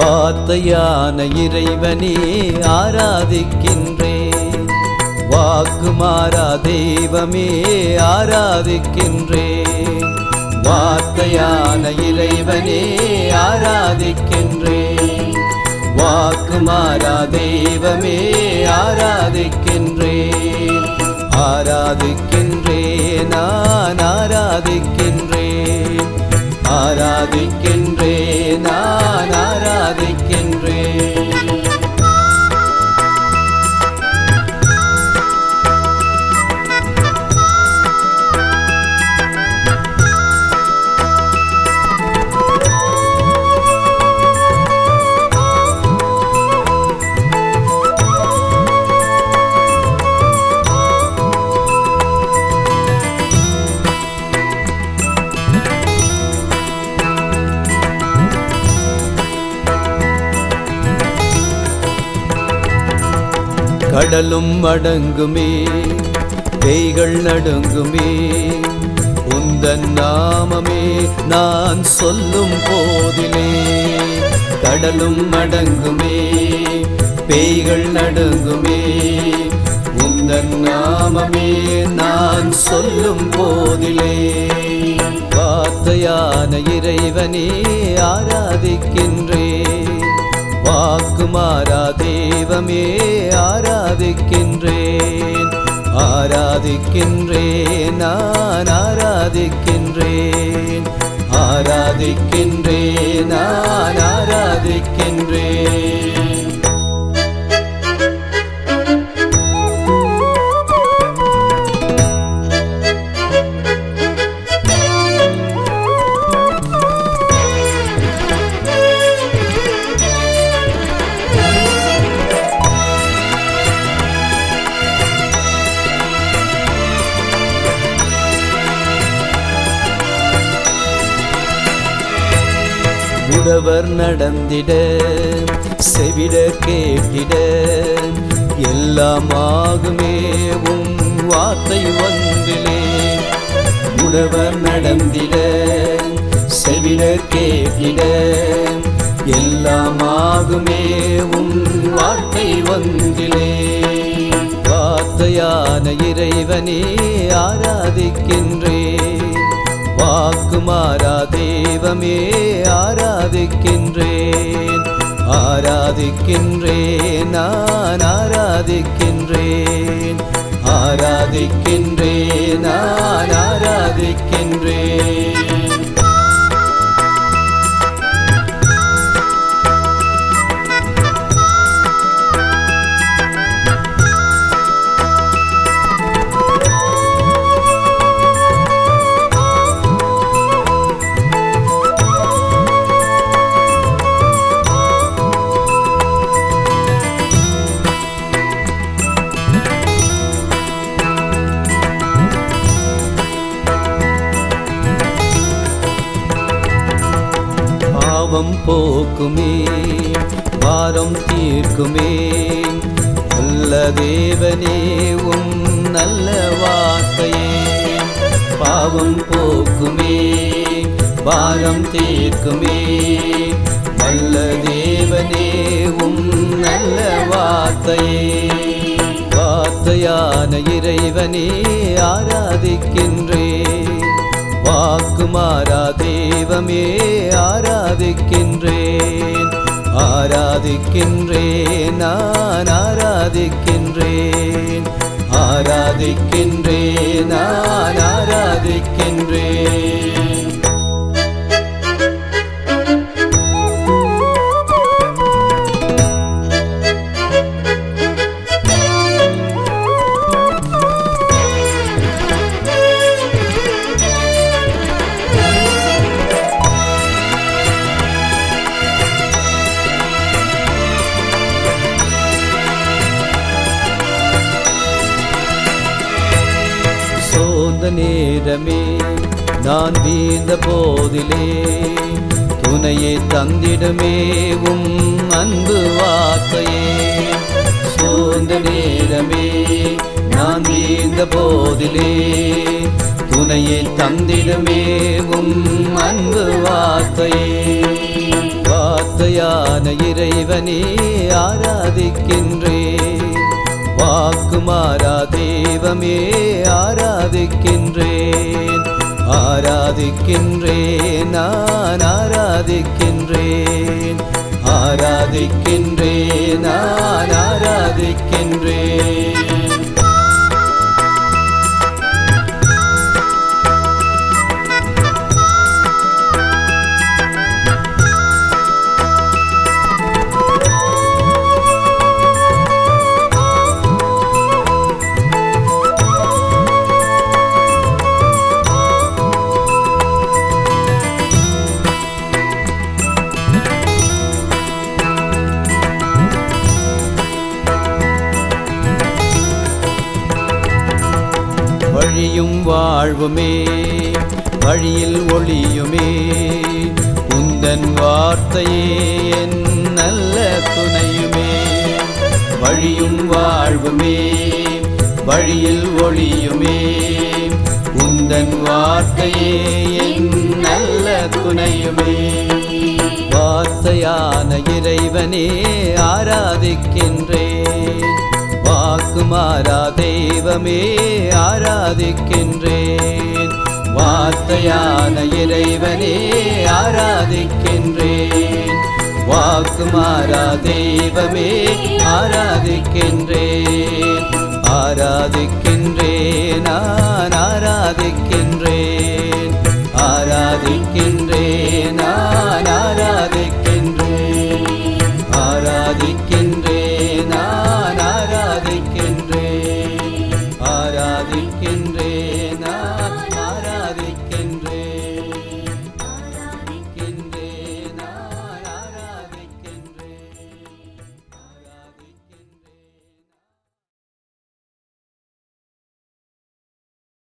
வார்த்தையான இறைவனே ஆராதிக்கின்றேன் வாக்குமாறா தெய்வமே ஆராதிக்கின்றேன் வார்த்தையான இறைவனே ஆராதிக்கின்றேன் வாக்குமாறா தெய்வமே ஆராதிக்கின்றேன் ஆராதிக்கின்றேன் நான் ஆராதிக்கின்றேன் ஆராதிக்கின்றேன் நான் ஆராதிக்கின்றேன் கடலும் அடங்குமே பேய்கள் நடுங்குமே உந்தன் நாமமே நான் சொல்லும் போதிலே கடலும் அடங்குமே பேய்கள் நடுங்குமே உந்தன் நாமமே நான் சொல்லும் போதிலே வார்த்தையான இறைவனே ஆராதிக்கின்றேன் வாக்குமாரா தெய்வமே ஆராதிக்கின்றேன் ஆராதிக்கின்றேன் நான் ஆராதிக்கின்றேன் ஆராதிக்கின்றேன் நான் ஆராதிக்கின்றேன் உடவர் நடந்திட செவிட கேட்டிட எல்லாமாகுமே உம் வார்த்தை வந்திலே உடவர் நடந்திட செவிட கேட்டிட எல்லாமாகுமே உம் வார்த்தை வந்திலே வார்த்தையான இறைவனே ஆராதிக்கின்றேன் வாக்குமாரா தெய்வமே ஆராதிக்கின்றேன் ஆராதிக்கின்றேன் நான் ஆராதிக்கின்றேன் ஆராதிக்கின்றேன் நான் ஆராதிக்கின்றேன் பாவம் போக்குமே பாரம் தீர்க்குமே நல்ல தேவனே உம் நல்ல வார்த்தையே பாவம் போக்குமே பாரம் தீர்க்குமே நல்ல தேவனே உம் நல்ல வார்த்தையே வார்த்தையான இறைவனே ஆராதிக்கின்றேன் வாக்குமாரா தெய்வமே ஆராதிக்கின்றேன் ஆராதிக்கின்றேன் நான் ஆராதிக்கின்றேன் ஆராதிக்கின்றேன் நான் ஆராதிக்கின்றேன் சோர்ந்த நேரமே நான் வீழ்ந்த போதிலே துணையை தந்திடுமே உம் அன்பு வார்த்தையே சோர்ந்த நேரமே நான் வீழ்ந்த போதிலே துணையை தந்திடுமே உம் அன்பு வார்த்தையே வார்த்தை வார்த்தையான இறைவனே ஆராதிக்கின்றேன் வாக்குமாரா தெய்வமே ஆராதிக்கின்றேன் ஆராதிக்கின்றேன் நான் ஆராதிக்கின்றேன் ஆராதிக்கின்றேன் நான் ஆராதிக்கின்றேன் வழியும் வாழ்வுமே வழியில் ஒளியுமே உந்தன் வார்த்தையே என் நல்ல துணையுமே வழியும் வாழ்வுமே வழியில் ஒளியுமே உந்தன் வார்த்தையே என் நல்ல துணையுமே வார்த்தையான இறைவனே ஆராதிக்கின்றேன் வாக்குமாரா தெய்வமே ஆராதிக்கின்றேன் வார்த்தையான இறைவனே ஆராதிக்கின்றேன் வாக்குமாரா தெய்வமே ஆராதிக்கின்றேன் ஆராதிக்கின்றேன் நான் ஆராதிக்கின்றேன்